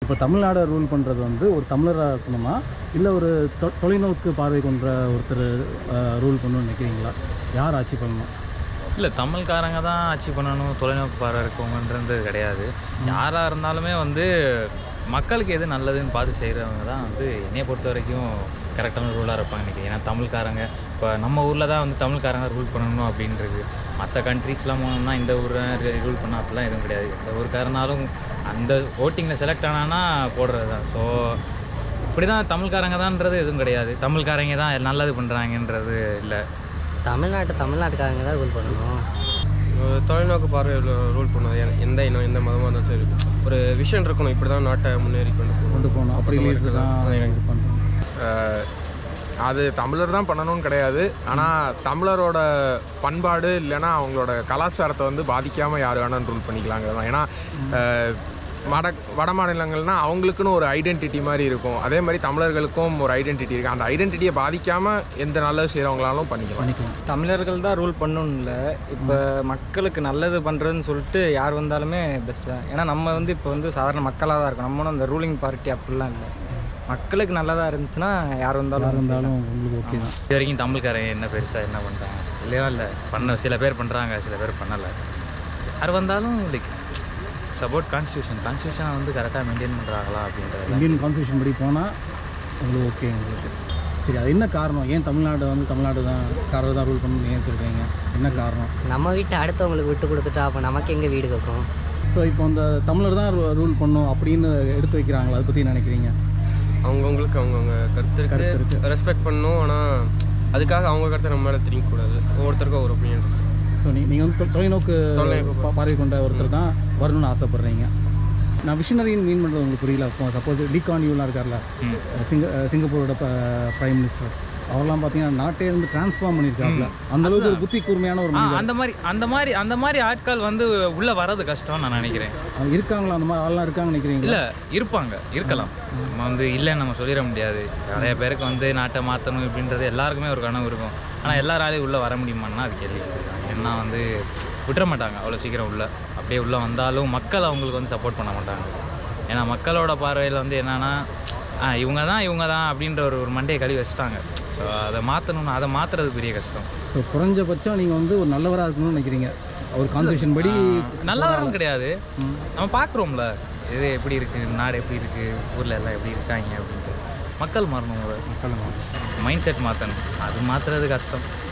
இப்போ தமிழ்நாடை ரூல் பண்ணுறது வந்து ஒரு தமிழராக இருக்கணுமா இல்லை ஒரு தொ தொலைநோக்கு பார்வை கொண்ட ஒருத்தர் ரூல் பண்ணணும்னு நினைக்கிறீங்களா யார் ஆட்சி பண்ணணும் இல்லை தமிழ்காரங்க தான் ஆட்சி பண்ணணும் தொலைநோக்கு பார்வை இருக்கவங்கன்றது கிடையாது யாராக இருந்தாலுமே வந்து மக்களுக்கு எது நல்லதுன்னு பார்த்து செய்கிறவங்க தான் வந்து என்னைய பொறுத்த வரைக்கும் கரெக்டான ரூலாக இருப்பாங்க நினைக்கிறேன் ஏன்னா தமிழ்காரங்க இப்போ நம்ம ஊரில் தான் வந்து தமிழ்காரங்க ரூல் பண்ணணும் அப்படின்றது மற்ற கண்ட்ரீஸ்லாம் போனோம்னா இந்த ஊரை ரூல் பண்ண அப்படிலாம் எதுவும் கிடையாது இந்த ஊருக்காரனாலும் அந்த ஓட்டிங்கில் செலக்ட் ஆனானா போடுறது தான் ஸோ இப்படி தான் தமிழ்காரங்க தான்ன்றது எதுவும் கிடையாது தமிழ்காரங்க தான் நல்லது பண்ணுறாங்கன்றது இல்லை தமிழ்நாட்டு தமிழ்நாட்டுக்காரங்க தான் ரூல் பண்ணணும் ஒரு தொலைநோக்கு பார்வையில் ரூல் பண்ணுவது எ- எந்த இனம் எந்த மதமாக இருந்தாலும் சரி ஒரு விஷயம் இருக்கணும் இப்படி தான் நாட்டை முன்னேறி கொண்டு போகணும். கொண்டு போகணும் அப்படி அந்த மாதிரி லீடர் தான் தான் இது பண்ணுறோம் அஹ் அது தமிழர் தான் பண்ணணும்னு கிடையாது ஆனால் தமிழரோட பண்பாடு இல்லைன்னா அவங்களோட கலாச்சாரத்தை வந்து பாதிக்காமல் யார் வேணாலும் ரூல் பண்ணிக்கலாங்கிறது தான் ஏன்னா அஹ், வட வட மாநிலங்கள்னா அவங்களுக்குன்னு ஒரு ஐடென்டிட்டி மாதிரி இருக்கும் அதே மாதிரி தமிழர்களுக்கும் ஒரு ஐடென்டிட்டி இருக்குது அந்த ஐடென்டிட்டியை பாதிக்காமல் எந்த நல்லது செய்கிறவங்களாலும் பண்ணிக்கலாம் பண்ணிக்கலாம் தமிழர்கள் தான் ரூல் பண்ணணும் இல்லை இப்போ மக்களுக்கு நல்லது பண்ணுறதுன்னு சொல்லிட்டு யார் வந்தாலுமே பெஸ்ட்டு தான் ஏன்னா நம்ம வந்து இப்போ வந்து சாதாரண மக்களாக தான் இருக்கோம் நம்மளும் அந்த ரூலிங் பார்ட்டி அப்படிலாம் இல்லை மக்களுக்கு நல்லதாக இருந்துச்சுன்னா யார் வந்தாலும் யார் செய்யலாம். இருந்தாலும் உங்களுக்கு ஓகே தான் இது வரைக்கும் தமிழ்காரங்க என்ன பெருசாக என்ன பண்ணுறாங்க இல்லையா இல்லை பண்ண சில பேர் பண்ணுறாங்க சில பேர் பண்ணலை யார் வந்தாலும் லைக் சப்போர்ட் கான்ஸ்டியூஷன் கான்ஸ்டியூஷனை வந்து கரெக்டாக மெயின்டைன் பண்ணுறாங்களா அப்படின்றது இந்தியன் கான்ஸ்டியூஷன் படி போனால் உங்களுக்கு ஓகே உங்களுக்கு சரி அது என்ன காரணம் ஏன் தமிழ்நாடு வந்து தமிழ்நாடு தான் காரர் தான் ரூல் பண்ணணும்னு ஏன் சொல்கிறீங்க என்ன காரணம் நம்ம வீட்டை அடுத்தவங்களுக்கு விட்டு கொடுத்துட்டா அப்போ நமக்கு எங்கே வீடு கேட்கும் ஸோ இப்போ இந்த தமிழர் தான் ரூல் பண்ணும் அப்படின்னு எடுத்து வைக்கிறாங்களா அதை பற்றி நினைக்கிறீங்க அவங்கவுங்களுக்கு அவங்கவுங்க கருத்து கருத்து இருக்கு இருக்கு. ரெஸ்பெக்ட் பண்ணணும் ஆனால் அதுக்காக அவங்க கருத்தை நம்ம மேலே திணிக்கக்கூடாது ஒவ்வொருத்தருக்கும் ஒரு ஒப்பீனியன் இருக்கு ஸோ நீ நீங்கள் வந்து தொ- தொலைநோக்கு தொலைநோக்கு பா- பார்வை கொண்ட ஒருத்தர் தான் வரணும்னு ஆசைப்பட்றீங்க நான் விஷனரின்னு மீன் பண்ணுறது உங்களுக்கு புரியல இப்போ சப்போஸ் டிகான் யூலாம் இருக்கார்ல ம். சிங்க சிங்கப்பூரோட பிரைம் மினிஸ்டர் அவர்லாம் பார்த்தீங்கன்னா நாட்டே வந்து டிரான்ஸ்ஃபார்ம் பண்ணியிருக்காப்புல அந்த அளவுக்கு ஒரு புத்தி கூர்மையான ஒரு ஆ மனிதர் அந்த மாதிரி அந்த மாதிரி அந்த மாதிரி ஆட்கள் வந்து உள்ளே வர்றது கஷ்டம்னு நான் நினைக்கிறேன் அவங்க இருக்காங்களா அந்த மாதிரி ஆள்லாம் இருக்காங்கன்னு நினைக்கிறீங்களா இல்லை இருப்பாங்க இருக்கலாம் நம்ம வந்து இல்லைன்னு நம்ம சொல்லிட முடியாது நிறைய பேருக்கு வந்து நாட்டை மாற்றணும் இப்படின்றது எல்லாருக்குமே ஒரு கனவு இருக்கும் ஆனால் எல்லாராலையும் உள்ளே வர முடியுமான்னா அது கேள்வி ஏன்னா வந்து விட்டுற மாட்டாங்க அவ்வளோ சீக்கிரம் உள்ளே அப்படியே உள்ளே வந்தாலும் மக்கள் அவங்களுக்கு வந்து சப்போர்ட் பண்ண மாட்டாங்க ஏன்னா மக்களோட பார்வையில் வந்து என்னன்னா ஆ இவங்க தான் இவங்க தான் அப்படின்ற ஒரு ஒரு மண்டையை கழுவி வச்சுட்டாங்க ஸோ அதை மாற்றணும்னு அதை மாற்றுறது பெரிய கஷ்டம் ஸோ குறைஞ்சபட்சம் நீங்கள் வந்து ஒரு நல்லவராக இருக்கணும்னு நினைக்கிறீங்க ஒரு கான்ஸ்டியூஷன் படி நல்லவரும் கிடையாது நம்ம பார்க்குறோம்ல இது எப்படி இருக்குது நாடு எப்படி இருக்குது ஊரில் எல்லாம் எப்படி இருக்காங்க அப்படின்ட்டு மக்கள் மாறணும் மைண்ட் செட் மாற்றணும் அது மாற்றுறது கஷ்டம்